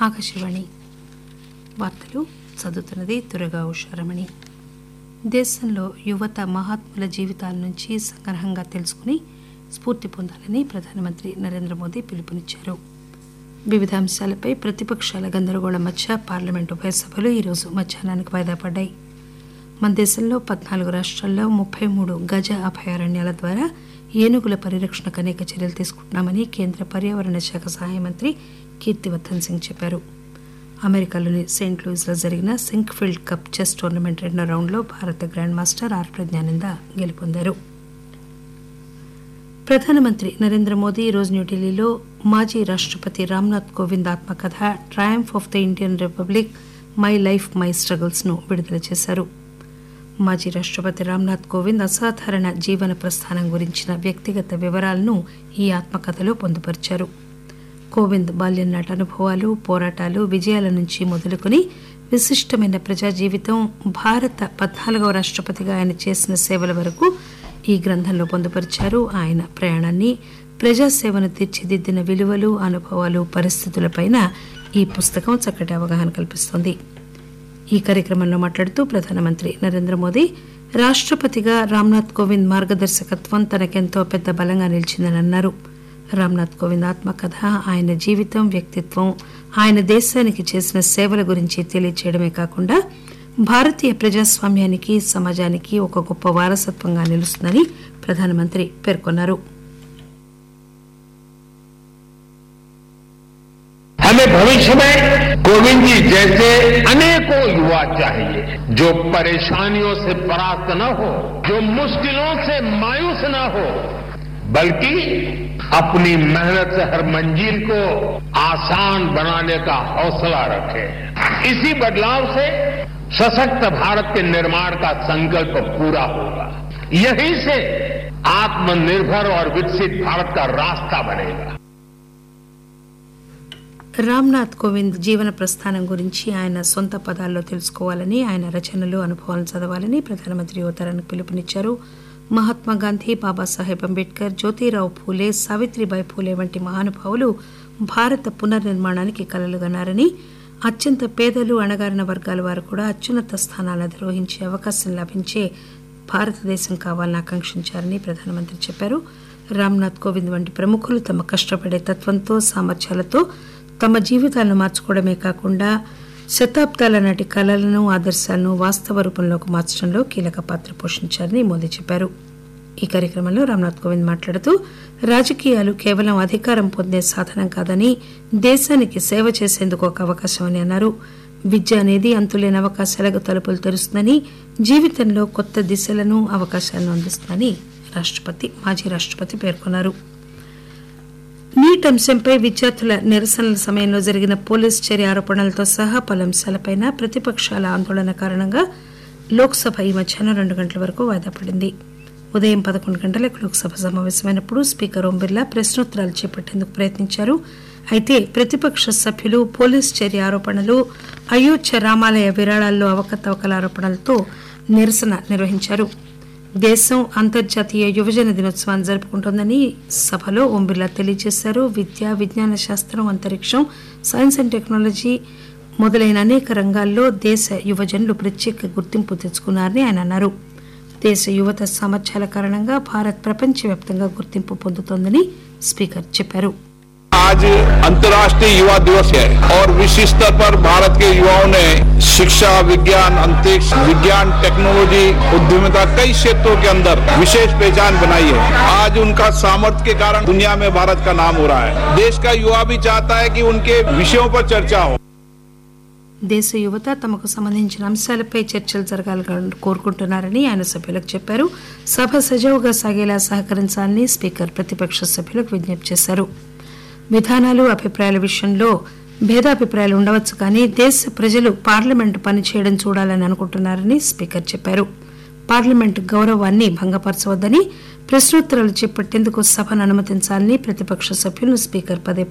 ఆకాశవాణి వార్తలు చదువుతున్నది దురగా ఉషారమణి దేశంలో యువత మహాత్ముల జీవితాల నుంచి సంగ్రహంగా తెలుసుకుని స్ఫూర్తి పొందాలని ప్రధానమంత్రి నరేంద్ర మోదీ పిలుపునిచ్చారు వివిధ అంశాలపై ప్రతిపక్షాల గందరగోళం మధ్య పార్లమెంటు ఉభయ సభలు ఈరోజు మధ్యాహ్నానికి వాయిదా పడ్డాయి మన దేశంలో పద్నాలుగు రాష్ట్రాల్లో ముప్పై మూడు గజ అభయారణ్యాల ద్వారా ఏనుగుల పరిరక్షణకు అనేక చర్యలు తీసుకుంటున్నామని కేంద్ర పర్యావరణ శాఖ సహాయ మంత్రి కీర్తివర్ధన్ సింగ్ చెప్పారు అమెరికాలోని సెయింట్ లూయిస్లో జరిగిన సింక్ఫీల్డ్ కప్ చెస్ టోర్నమెంట్ రెండో రౌండ్లో భారత గ్రాండ్ మాస్టర్ ఆర్ ప్రజ్ఞానంద గెలుపొందారు ప్రధానమంత్రి నరేంద్ర మోదీ ఈరోజు న్యూఢిల్లీలో మాజీ రాష్టపతి రామ్నాథ్ కోవింద్ ఆత్మకథ triumph of the Indian republic my life my struggles ను విడుదల చేశారు మాజీ రాష్టపతి రామ్నాథ్ కోవింద్ అసాధారణ జీవన ప్రస్థానం గురించిన వ్యక్తిగత వివరాలను ఈ ఆత్మకథలో పొందుపరిచారు కోవింద్ బాల్యం నాటి అనుభవాలు పోరాటాలు విజయాల నుంచి మొదలుకొని విశిష్టమైన ప్రజా జీవితం భారత పద్నాలుగవ రాష్టపతిగా ఆయన చేసిన సేవల వరకు ఈ గ్రంథంలో పొందుపరిచారు ఆయన ప్రయాణాన్ని ప్రజాసేవను తీర్చిదిద్దిన విలువలు అనుభవాలు పరిస్థితులపైన ఈ పుస్తకం చక్కటి అవగాహన కల్పిస్తోంది ఈ కార్యక్రమంలో మాట్లాడుతూ ప్రధానమంత్రి నరేంద్ర మోదీ రాష్టపతిగా రామ్నాథ్ కోవింద్ మార్గదర్శకత్వం తనకెంతో పెద్ద బలంగా నిలిచిందని అన్నారు రామ్నాథ్ కోవింద్ ఆత్మకథ ఆయన జీవితం వ్యక్తిత్వం ఆయన దేశానికి చేసిన సేవల గురించి తెలియచేయడమే కాకుండా భారతీయ ప్రజాస్వామ్యానికి సమాజానికి ఒక గొప్ప వారసత్వంగా నిలుస్తుందని ప్రధానమంత్రి పేర్కొన్నారు हमें भविष्य में कोविंद जी जैसे अनेकों युवा चाहिए जो परेशानियों से परास्त न हो जो मुश्किलों से मायूस न हो बल्कि अपनी मेहनत से हर मंजिल को आसान बनाने का हौसला रखे इसी बदलाव से सशक्त भारत के निर्माण का संकल्प पूरा होगा यहीं से आत्मनिर्भर और विकसित भारत का रास्ता बनेगा రామ్నాథ్ కోవింద్ జీవన ప్రస్థానం గురించి ఆయన సొంత పదాల్లో తెలుసుకోవాలని ఆయన రచనలు అనుభవాలను చదవాలని ప్రధానమంత్రి యువతరానికి పిలుపునిచ్చారు మహాత్మా గాంధీ బాబాసాహెబ్ అంబేద్కర్ జ్యోతిరావు పూలే సావిత్రిబాయి పూలే వంటి మహానుభావులు భారత పునర్నిర్మాణానికి కలలుగన్నారని అత్యంత పేదలు అణగారిన వర్గాల వారు కూడా అత్యున్నత స్థానాలు అధిరోహించే అవకాశం లభించే భారతదేశం కావాలని ఆకాంక్షించారని ప్రధానమంత్రి చెప్పారు రామ్నాథ్ కోవింద్ వంటి ప్రముఖులు తమ కష్టపడే తత్వంతో సామర్థ్యాలతో తమ జీవితాలను మార్చుకోవడమే కాకుండా శతాబ్దాల నాటి కళలను ఆదర్శాలను వాస్తవ రూపంలోకి మార్చడంలో కీలక పాత్ర పోషించారని మోదీ చెప్పారు ఈ కార్యక్రమంలో రామ్నాథ్ కోవింద్ మాట్లాడుతూ రాజకీయాలు కేవలం అధికారం పొందే సాధనం కాదని దేశానికి సేవ చేసేందుకు ఒక అవకాశం అని అన్నారు విద్య అనేది అంతులేని అవకాశాలకు తలుపులు తెరుస్తుందని జీవితంలో కొత్త దిశలను అవకాశాలను అందిస్తుందని రాష్టపతి మాజీ రాష్టపతి పేర్కొన్నారు నీట్ అంశంపై విద్యార్థుల నిరసనల సమయంలో జరిగిన పోలీస్ చర్య ఆరోపణలతో సహా పలు అంశాలపై ప్రతిపక్షాల ఆందోళన కారణంగా లోక్సభ ఈ మధ్యాహ్నం రెండు గంటల వరకు వాయిదా పడింది ఉదయం పదకొండు గంటలకు లోక్సభ సమావేశమైనప్పుడు స్పీకర్ ఓం బిర్లా ప్రశ్నోత్తరాలు చేపట్టేందుకు ప్రయత్నించారు అయితే ప్రతిపక్ష సభ్యులు పోలీస్ చర్య ఆరోపణలు అయోధ్య రామాలయ విరాళాల్లో అవకతవకల ఆరోపణలతో నిరసన నిర్వహించారు దేశం అంతర్జాతీయ యువజన దినోత్సవాన్ని జరుపుకుంటోందని సభలో ఓం బిర్లా తెలియజేశారు విద్య విజ్ఞాన శాస్త్రం అంతరిక్షం సైన్స్ అండ్ టెక్నాలజీ మొదలైన అనేక రంగాల్లో దేశ యువజనులు ప్రత్యేక గుర్తింపు తెచ్చుకున్నారని ఆయన అన్నారు దేశ యువత సామర్థ్యాల కారణంగా భారత్ ప్రపంచవ్యాప్తంగా గుర్తింపు పొందుతోందని స్పీకర్ చెప్పారు आज अंतर्राष्ट्रीय युवा दिवस है और विश्व स्तर पर भारत के युवाओं ने शिक्षा विज्ञान अंतरिक्ष विज्ञान टेक्नोलॉजी उद्यमिता कई क्षेत्रों के अंदर विशेष पहचान बनाई है आज उनका सामर्थ्य के कारण दुनिया में भारत का नाम हो रहा है देश का युवा भी चाहता है कि उनके विषयों पर चर्चा हो దేశ యువత తమకు సంబంధించిన అంశాలపై చర్చలు జరగాలని కోరుకుంటున్నారని ఆయన సభ్యులకు చెప్పారు సభ సజావుగా సాగేలా సహకరించాలని స్పీకర్ ప్రతిపక్ష సభ్యులకు విజ్ఞప్తి చేశారు విధానాలు అభిప్రాయాల విషయంలో భేదాభిప్రాయాలు ఉండవచ్చు కానీ దేశ ప్రజలు పార్లమెంటు పనిచేయడం చూడాలని అనుకుంటున్నారని స్పీకర్ చెప్పారు పార్లమెంటు గౌరవాన్ని భంగపరచవద్దని ప్రశ్నోత్తరాలు చేపట్టేందుకు సభను అనుమతించాలని ప్రతిపక్ష సభ్యులను స్పీకర్ పదే